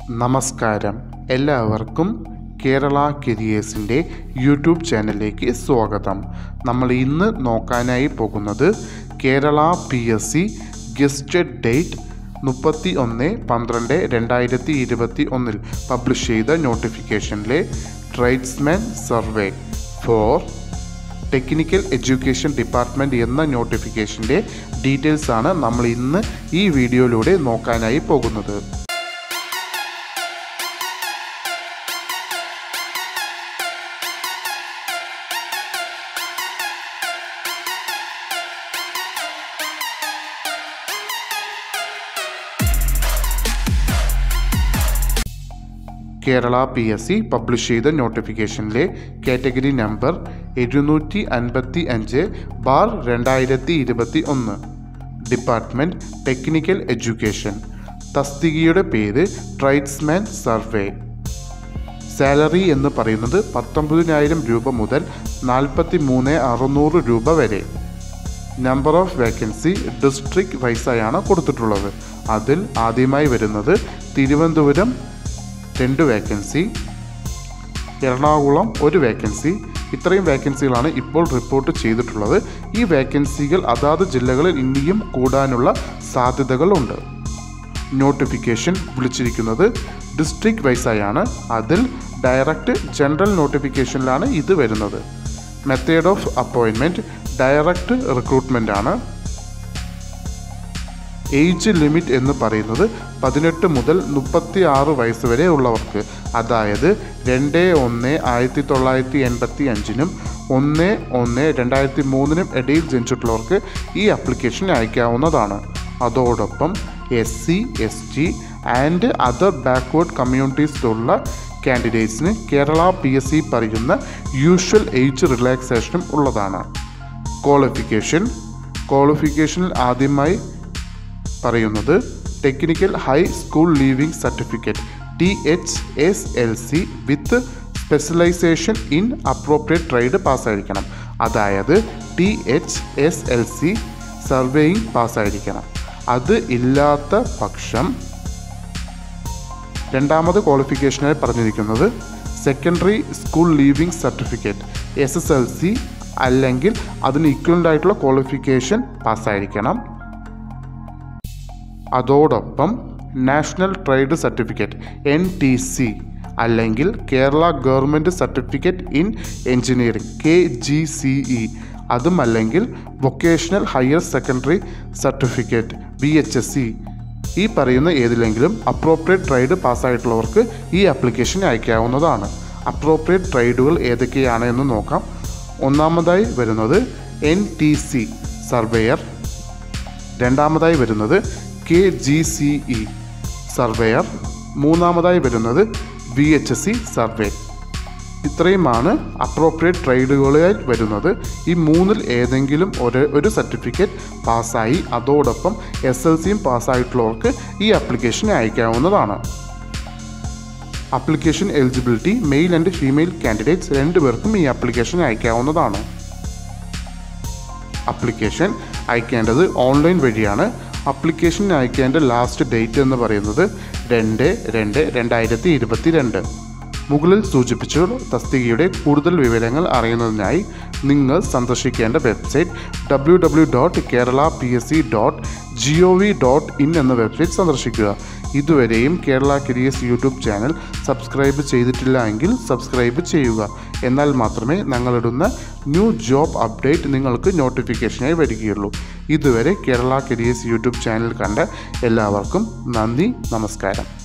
നമസ്കാരം എല്ലാവർക്കും കേരള കരിയേഴ്സിൻ്റെ യൂട്യൂബ് ചാനലിലേക്ക് സ്വാഗതം നമ്മൾ ഇന്ന് നോക്കാനായി പോകുന്നത് Kerala P S C gazetted date മുപ്പത്തി ഒന്ന് പന്ത്രണ്ട് രണ്ടായിരത്തി ഇരുപത്തി ഒന്നിൽ പബ്ലിഷ് ചെയ്ത നോട്ടിഫിക്കേഷനിലെ tradesman survey for technical education department എന്ന നോട്ടിഫിക്കേഷൻ്റെ ഡീറ്റെയിൽസ് ആണ് നമ്മൾ ഇന്ന് ഈ വീഡിയോയിലൂടെ നോക്കാനായി പോകുന്നത് Kerala P S C publish ചെയ്ത നോട്ടിഫിക്കേഷനിലെ കാറ്റഗറി നമ്പർ എഴുന്നൂറ്റി അൻപത്തി അഞ്ച് ബാർ രണ്ടായിരത്തി ഇരുപത്തി ഒന്ന് ഡിപ്പാർട്ട്മെൻറ്റ് ടെക്നിക്കൽ എഡ്യൂക്കേഷൻ തസ്തികയുടെ പേര് ട്രൈഡ്സ്മാൻ സർവേ സാലറി എന്ന് പറയുന്നത് പത്തൊമ്പതിനായിരം രൂപ മുതൽ നാൽപ്പത്തി മൂന്ന് അറുന്നൂറ് രൂപ വരെ നമ്പർ ഓഫ് വേക്കൻസി ഡിസ്ട്രിക്ട് വൈസായാണ് കൊടുത്തിട്ടുള്ളത് അതിൽ ആദ്യമായി വരുന്നത് തിരുവനന്തപുരം രണ്ട് വേക്കൻസി എറണാകുളം ഒരു വേക്കൻസി ഇത്രയും വേക്കൻസികളാണ് ഇപ്പോൾ റിപ്പോർട്ട് ചെയ്തിട്ടുള്ളത് ഈ വേക്കൻസികൾ അതാത് ജില്ലകളിൽ ഇനിയും കൂടാനുള്ള സാധ്യതകളുണ്ട് നോട്ടിഫിക്കേഷൻ വിളിച്ചിരിക്കുന്നത് ഡിസ്ട്രിക്ട് വൈസായാണ് അതിൽ ഡയറക്റ്റ് ജനറൽ നോട്ടിഫിക്കേഷനിലാണ് ഇത് വരുന്നത് method of appointment direct recruitment ആണ് ഏജ് ലിമിറ്റ് എന്ന് പറയുന്നത് പതിനെട്ട് മുതൽ മുപ്പത്തി ആറ് വയസ്സ് വരെ ഉള്ളവർക്ക് അതായത് രണ്ട് ഒന്ന് ആയിരത്തി തൊള്ളായിരത്തി എൺപത്തി അഞ്ചിനും ഒന്ന് ഒന്ന് രണ്ടായിരത്തി മൂന്നിനും ഇടയിൽ ജനിച്ചിട്ടുള്ളവർക്ക് ഈ അപ്ലിക്കേഷൻ അയക്കാവുന്നതാണ് അതോടൊപ്പം S C S T and other backward കമ്മ്യൂണിറ്റീസിലുള്ള കാൻഡിഡേറ്റ്സിന് കേരള പി എസ് സി പറയുന്ന യൂഷ്വൽ ഏജ് റിലാക്സേഷനും ഉള്ളതാണ് ക്വാളിഫിക്കേഷൻ ക്വാളിഫിക്കേഷനിൽ ആദ്യമായി പറയുന്നത് technical high school leaving certificate T H S L C with specialisation in appropriate trade പാസ്സായിരിക്കണം അതായത് T H S L C surveying പാസ്സായിരിക്കണം അത് ഇല്ലാത്ത പക്ഷം രണ്ടാമത് ക്വാളിഫിക്കേഷനായി പറഞ്ഞിരിക്കുന്നത് secondary school leaving certificate S S L C അല്ലെങ്കിൽ അതിന് ഇക്വലൻ്റ് ആയിട്ടുള്ള ക്വാളിഫിക്കേഷൻ പാസ്സായിരിക്കണം അതോടൊപ്പം national trade certificate N T C അല്ലെങ്കിൽ Kerala government certificate in engineering K G C E അതും അല്ലെങ്കിൽ vocational higher secondary certificate B H S C ഈ പറയുന്ന ഏതിലെങ്കിലും appropriate trade പാസ്സായിട്ടുള്ളവർക്ക് ഈ ആപ്ലിക്കേഷൻ അയക്കാവുന്നതാണ് അപ്രോപ്രിയേറ്റ് ട്രേഡുകൾ ഏതൊക്കെയാണ് എന്ന് നോക്കാം ഒന്നാമതായി വരുന്നത് എൻ ടി സി സർവേയർ രണ്ടാമതായി വരുന്നത് K G C E surveyor മൂന്നാമതായി വരുന്നത് V H S C survey ഇത്രയുമാണ് അപ്രോപ്രിയേറ്റ് ട്രേഡുകളിൽ വരുന്നത് ഈ മൂന്നിൽ ഏതെങ്കിലും ഒരു ഒരു സർട്ടിഫിക്കറ്റ് പാസ്സായി അതോടൊപ്പം എസ് എൽ സിയും പാസ്സായിട്ടുള്ളവർക്ക് ഈ ആപ്ലിക്കേഷൻ അയക്കാവുന്നതാണ് application eligibility male and female candidates രണ്ടുപേർക്കും ഈ ആപ്ലിക്കേഷൻ അയക്കാവുന്നതാണ് ആപ്ലിക്കേഷൻ അയക്കേണ്ടത് ഓൺലൈൻ വഴിയാണ് അപ്ലിക്കേഷൻ അയക്കേണ്ട ലാസ്റ്റ് ഡേറ്റ് എന്ന് പറയുന്നത് രണ്ട് രണ്ട് രണ്ടായിരത്തി ഇരുപത്തി രണ്ട് മുകളിൽ സൂചിപ്പിച്ച തസ്തികയുടെ കൂടുതൽ വിവരങ്ങൾ അറിയുന്നതിനായി നിങ്ങൾ സന്ദർശിക്കേണ്ട website W W dot Kerala P S C dot G O V dot in എന്ന വെബ്സൈറ്റ് സന്ദർശിക്കുക ഇതുവരെയും Kerala Careers YouTube channel subscribe ചെയ്തിട്ടില്ല എങ്കിൽ സബ്സ്ക്രൈബ് ചെയ്യുക എന്നാൽ മാത്രമേ ഞങ്ങളിടുന്ന ന്യൂ ജോബ് അപ്ഡേറ്റ് നിങ്ങൾക്ക് നോട്ടിഫിക്കേഷനായി വരികയുള്ളൂ ഇതുവരെ കേരള കരിയേഴ്സ് യൂട്യൂബ് ചാനൽ കണ്ട എല്ലാവർക്കും നന്ദി നമസ്കാരം